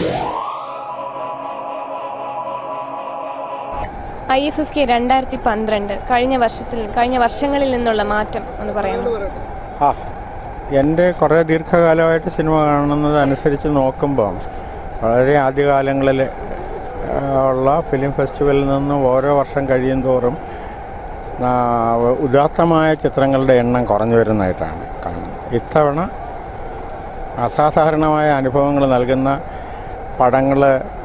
I F F K രണ്ടായിരത്തി പന്ത്രണ്ട് കഴിഞ്ഞ വർഷത്തിൽ കഴിഞ്ഞ വർഷങ്ങളിൽ നിന്നുള്ള മാറ്റം എന്ന് പറയാമോ ആ എൻ്റെ കുറേ ദീർഘകാലമായിട്ട് സിനിമ കാണുന്നത് അനുസരിച്ച് നോക്കുമ്പോൾ വളരെ ആദ്യകാലങ്ങളിൽ ആ, ഉള്ള ഫിലിം ഫെസ്റ്റിവലിൽ നിന്ന് ഓരോ വർഷം കഴിയും തോറും ആ, ഉദാത്തമായ ചിത്രങ്ങളുടെ എണ്ണം കുറഞ്ഞു വരുന്നതായിട്ടാണ് കാണുന്നത് ഇത്തവണ അസാധാരണമായ അനുഭവങ്ങൾ നൽകുന്ന പടങ്ങൾ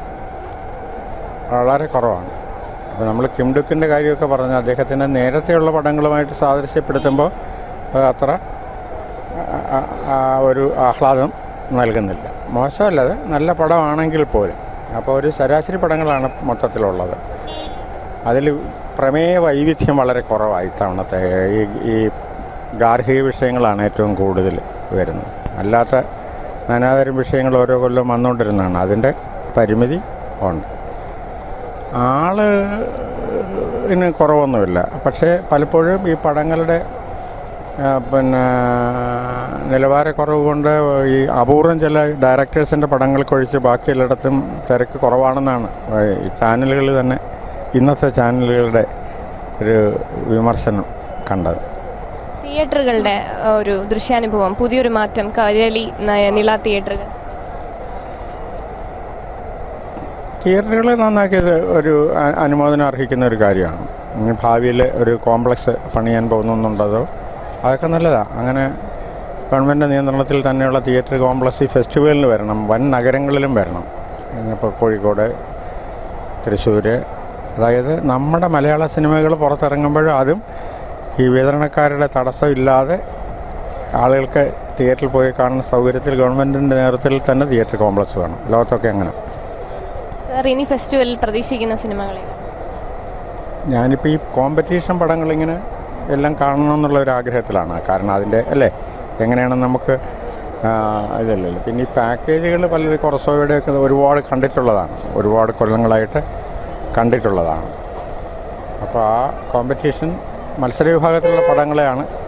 വളരെ കുറവാണ് അപ്പോൾ നമ്മൾ കിംഡുക്കിൻ്റെ കാര്യമൊക്കെ പറഞ്ഞ അദ്ദേഹത്തിൻ്റെ നേരത്തെയുള്ള പടങ്ങളുമായിട്ട് സാദൃശ്യപ്പെടുത്തുമ്പോൾ അത് അത്ര ആ- ആ- ആ ഒരു ആഹ്ലാദം നൽകുന്നില്ല മോശമല്ലത് നല്ല പടമാണെങ്കിൽ പോലും അപ്പോൾ ഒരു ശരാശരി പടങ്ങളാണ് മൊത്തത്തിലുള്ളത് അതിൽ പ്രമേയ വൈവിധ്യം വളരെ കുറവായി ഇത്തവണത്തെ ഈ ഈ ഗാർഹിക വിഷയങ്ങളാണ് ഏറ്റവും കൂടുതൽ വരുന്നത് അല്ലാത്ത നാനാതരം വിഷയങ്ങൾ ഓരോ കൊല്ലം വന്നുകൊണ്ടിരുന്നതാണ് അതിൻ്റെ പരിമിതി ഉണ്ട് ആള് ഇന് കുറവൊന്നുമില്ല പക്ഷേ പലപ്പോഴും ഈ പടങ്ങളുടെ ആ, പിന്നെ നിലവാരക്കുറവ് കൊണ്ട് ഈ അപൂർവം ചില ഡയറക്ടേഴ്സിൻ്റെ പടങ്ങൾക്കൊഴിച്ച് ബാക്കി എല്ലായിടത്തും തിരക്ക് കുറവാണെന്നാണ് ഈ ചാനലുകൾ തന്നെ ഇന്നത്തെ ചാനലുകളുടെ ഒരു വിമർശനം കണ്ടത് തിയേറ്ററുകളുടെ ആ, ഒരു ദൃശ്യാനുഭവം പുതിയൊരു മാറ്റം കരളി ന- നിള തിയേറ്ററുകൾ തിയേറ്ററുകൾ നന്നാക്കിയത് ഒരു അ- അനുമോദനം അർഹിക്കുന്ന ഒരു കാര്യമാണ് ഇനി ഭാവിയിൽ ഒരു കോംപ്ലക്സ് പണിയാൻ പോകുന്നുണ്ടതോ അതൊക്കെ നല്ലതാണ് അങ്ങനെ ഗവൺമെൻറ് നിയന്ത്രണത്തിൽ തന്നെയുള്ള തിയേറ്റർ കോംപ്ലക്സ് ഈ ഫെസ്റ്റിവലിന് വരണം വൻ നഗരങ്ങളിലും വരണം ഇപ്പോൾ കോഴിക്കോട് തൃശ്ശൂർ അതായത് നമ്മുടെ മലയാള സിനിമകൾ പുറത്തിറങ്ങുമ്പോഴും അതും ഈ വിതരണക്കാരുടെ തടസ്സമില്ലാതെ ആളുകൾക്ക് തിയേറ്ററിൽ പോയി കാണുന്ന സൗകര്യത്തിൽ ഗവൺമെൻറ്റിൻ്റെ നേതൃത്വത്തിൽ തന്നെ തിയേറ്റർ കോംപ്ലക്സ് വേണം ലോകത്തൊക്കെ അങ്ങനെ സാർ ഇനി ഫെസ്റ്റിവലിൽ പ്രതീക്ഷിക്കുന്ന സിനിമകളെ ഞാനിപ്പോൾ ഈ കോമ്പറ്റീഷൻ പടങ്ങളിങ്ങനെ എല്ലാം കാണണം എന്നുള്ള ഒരു ആഗ്രഹത്തിലാണ് കാരണം അതിൻ്റെ അല്ലേ എങ്ങനെയാണെന്ന് നമുക്ക് ആ, ഇതല്ലല്ലോ പിന്നെ ഈ പാക്കേജുകൾ പലരും കുറസോയുടെയൊക്കെ ഒരുപാട് കണ്ടിട്ടുള്ളതാണ് ഒരുപാട് കൊല്ലങ്ങളായിട്ട് കണ്ടിട്ടുള്ളതാണ് അപ്പോൾ ആ കോമ്പറ്റീഷൻ മത്സര വിഭാഗത്തിലുള്ള പടങ്ങളെയാണ്